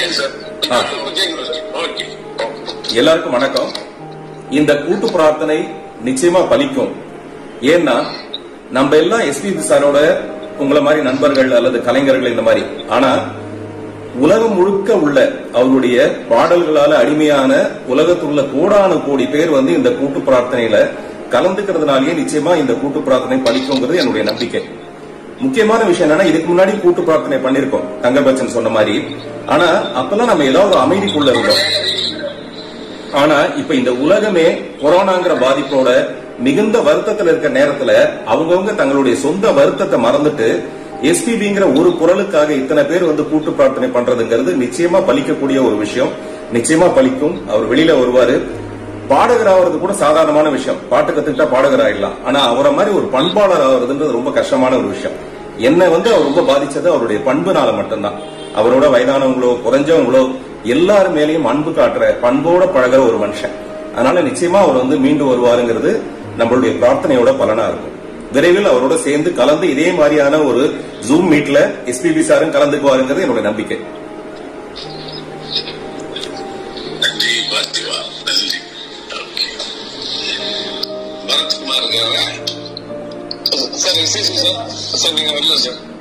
சரி சார் ஆ. கேக்குது sir okay எல்லாருக்கும் வணக்கம் இந்த கூட்டு பிரார்த்தனை நிச்சயமா பலிக்கும் ஏன்னா நம்ம எல்லாம் எஸ்பிபி சாரோட உங்களை மாதிரி நண்பர்கள் அல்லது கலைஞர்கள் இந்த மாதிரி ஆனா உலகம் முழுக்க உள்ள அவருடைய பாடல்களால அடிமையான உலகத்தில் உள்ள கோடானு கோடி பேர் வந்து இந்த கூட்டு பிரார்த்தனையில கலந்துக்கிறதுனாலயே நிச்சயமா இந்த கூட்டு பிரார்த்தனை பலிக்குங்கிறது என்னுடைய நம்பிக்கை முக்கியமான விஷயம் என்னன்னா இதுக்கு முன்னாடி கூட்டு பிரார்த்தனை பண்ணிருக்கோம் தங்கபச்சன் சொன்ன மாதிரி ஆனா அப்பெல்லாம் நம்ம ஏதாவது ஒரு அமைதிக்குள்ள இருந்தோம் ஆனா இப்ப இந்த உலகமே கொரோனாங்கிற பாதிப்போட மிகுந்த வருத்தத்துல இருக்க நேரத்துல அவங்கவங்க தங்களுடைய சொந்த வருத்தத்தை மறந்துட்டு எஸ்பிபிங்கிற ஒரு குரலுக்காக இத்தனை பேர் வந்து கூட்டு பிரார்த்தனை பண்றதுங்கிறது நிச்சயமா பலிக்கக்கூடிய ஒரு விஷயம் நிச்சயமா பலிக்கும் அவர் வெளியில வருவாரு பாடகர் ஆகிறது கூட சாதாரணமான விஷயம் பாட்டு கத்துக்கிட்டா பாடகர் ஆயிடலாம் ஆனா அவரை மாதிரி ஒரு பண்பாளர் ஆகுறதுன்றது ரொம்ப கஷ்டமான ஒரு விஷயம் என்னை வந்து அவர் ரொம்ப பாதிச்சது அவருடைய பண்புனால மட்டும்தான் அவரோட வயதானவங்களோ குறைஞ்சவங்களோ எல்லார் மேலயும் அன்பு காட்டுற பண்போட பழகுற ஒரு மனுஷன் அதனால நிச்சயமா அவர் வந்து மீண்டு வருவாருங்கிறது நம்மளுடைய பிரார்த்தனையோட பலனா இருக்கும் விரைவில் அவரோட சேர்ந்து கலந்து இதே மாதிரியான ஒரு ஜூம் மீட்ல எஸ்பிபி சாரும் கலந்துக்குவாருங்கிறது என்னோட நம்பிக்கை நன்றி பார்த்திவா நன்றி ஓகே பரத்குமார் இருக்காரா சார் விசேஷம் சார் சார் நீங்க வரல சார்